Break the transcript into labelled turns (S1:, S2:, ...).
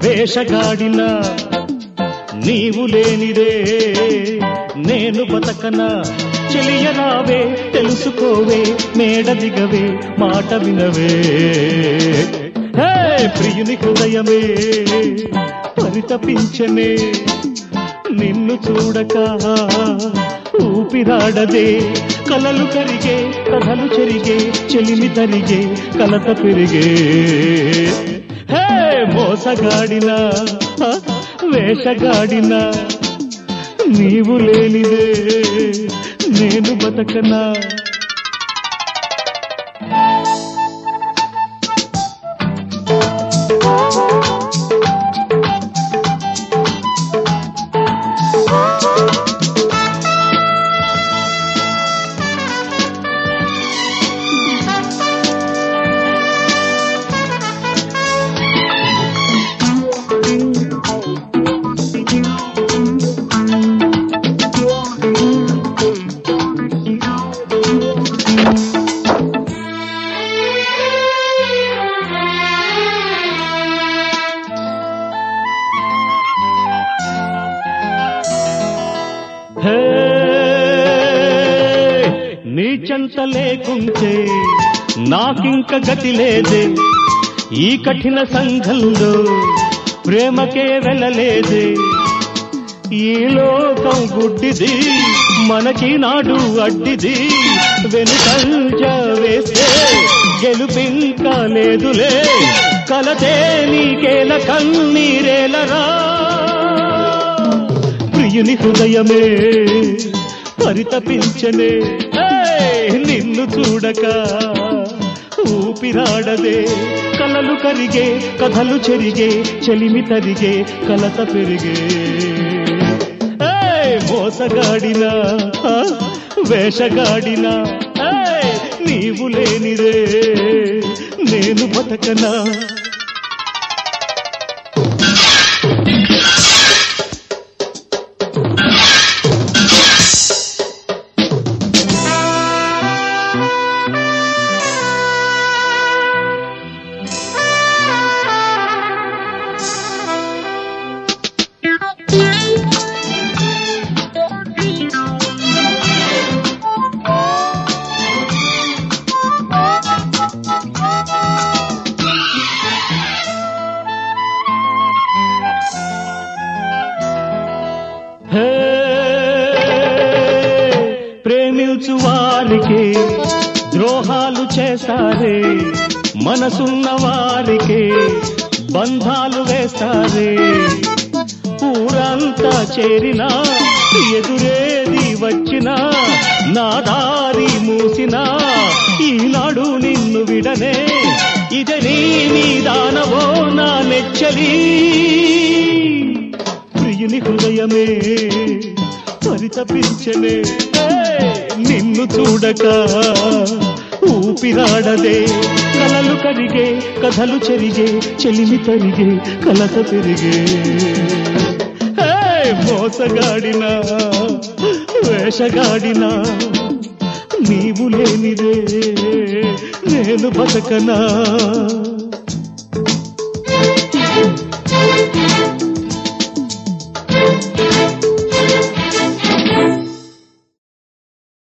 S1: వేషగాడిన నీవు లేనిదే నేను బతకనా చెలియరావే తెలుసుకోవే మేడ దిగవే మాట వినవే హే ప్రియుని హృదయమే పరితపించనే నిన్ను చూడక ఊపిరాడదే కలలు కరిగే కథలు చెరిగే చెలిమి తరిగే కలత పెరిగే హే మోసగాడిన వేషగాడిన నీవు లేనిదే నేను బతకనా హే నీ చెంత లేకుంటే నాకింక గతి లేదే ఈ కఠిన సంఘంలో ప్రేమకే వెళ్ళలేదే ఈ లోకం గుడ్డిది మనకి నాడు అడ్డిది వెనుకంజ వేస్తే గెలుపింకా లేదులే కలతే నీకేల కన్నీరేలరా ప్రియుని హృదయమే పరితపించనే ఏయ్! నిన్ను చూడక ఊపిరాడదే కలలు కరిగే కథలు చెరిగే చెలిమి తరిగే కలత పెరిగే ఏయ్! మోసగాడినా ఆ, వేషగాడినా ఏయ్! నీవు లేనిదే నేను బతకనా హే ప్రేమించు వారికి ద్రోహాలు చేస్తారే మనసున్న వారికి బంధాలు వేస్తారే ఊరంతా చేరినా ఎదురేది వచ్చినా నా దారి మూసినా ఈనాడు నిన్ను విడనే ఇదే నీ దానవో నా నెచ్చలి ప్రియుని హృదయమే పరితపించనే ఏయ్! నిన్ను చూడక ఊపిరాడదే కలలు కరిగే కథలు చెరిగే చెలిమి తరిగే కలత పెరిగే ఏయ్! మోసగాడినా వేషగాడినా నీవు లేనిదే నేను బతకనా